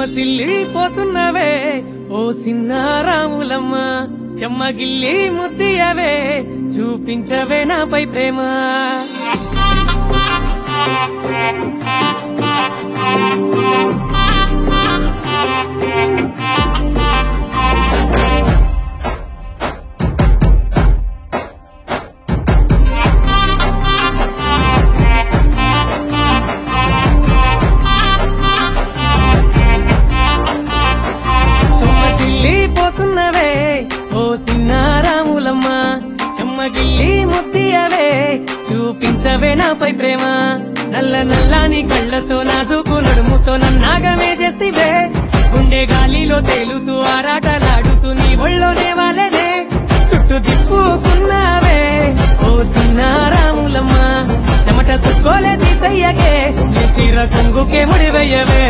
సొమ్మసిల్లిపోతున్నవే ఓ సిన్నారాములమ్మ చెమ్మగిల్లి ముద్దియవే చూపించవే నాపై ప్రేమ సొమ్మసిల్లిపోతున్నవే ఓ సిన్నారాములమ్మ చెమ్మగిల్లి ముద్దియవే చూపించవే నాపై ప్రేమ నల్ల నల్లాని కళ్ళతో నాజుకు నడుముతో నన్నాగమే చేస్తివే గుండె గాలిలో తేలుతూ ఆరాటలాడుతూ నీ ఒళ్ళోనే వాళ్ళనే చుట్టూ తిప్పుకున్నావే ఓ సిన్నారాములమ్మ చెమట సుక్కోలే తీసయ్యకే నీ సిర కొంగుకే ముడివయ్యవే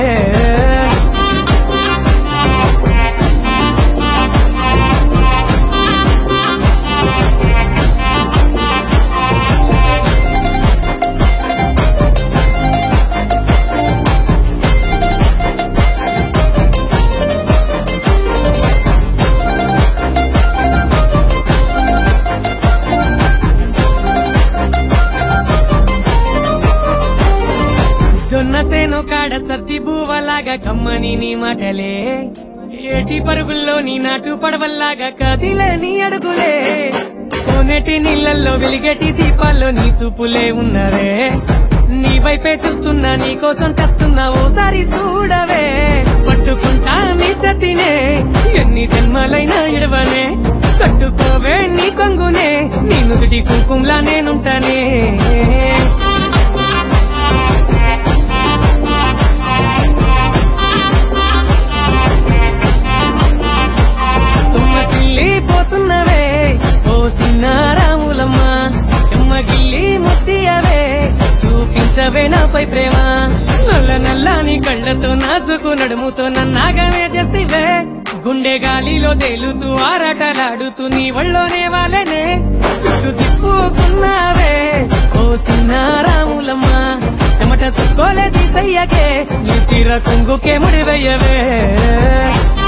జొన్న సేను కాడ సద్ది బువ్వలాగా కమ్మని నీ మాటలే ఏటి పరుగుల్లో నీ నాటు పడవల్లాగా కదిలే నీ అడుగులే కోనేటి నీళ్ళల్లో వెలిగేటి దీపాల్లో నీ సూపులే ఉన్నవే నీ వైపే చూస్తున్నా నీ కోసం తెస్తున్నా ఓసారి చూడవే పట్టుకుంటా నీ సతినే ఎన్ని జన్మలైనా ఇడవనే కట్టుకోవే నీ కొంగునే నీ నుదుటి కుంకుమలా నేనుంటానే సొమ్మసిల్లిపోతున్నవే ఓ సిన్నారాములమ్మ చెమ్మగిల్లి ముద్దియవే చూపించవే నాపై ప్రేమ నల్ల నల్లాని కళ్ళతో నాసుకు నడుముతో నన్నాగమే చేస్తివే గుండె గాలిలో తేలుతూ ఆరాటలాడుతూ నీ ఒళ్ళోనే వాళ్ళనే చుట్టూ తిప్పుకున్నావే ఓ సిన్నారాములమ్మ చెమట సుక్కోలే తీసయ్యకే నీ సిర కొంగుకే ముడివయ్యవే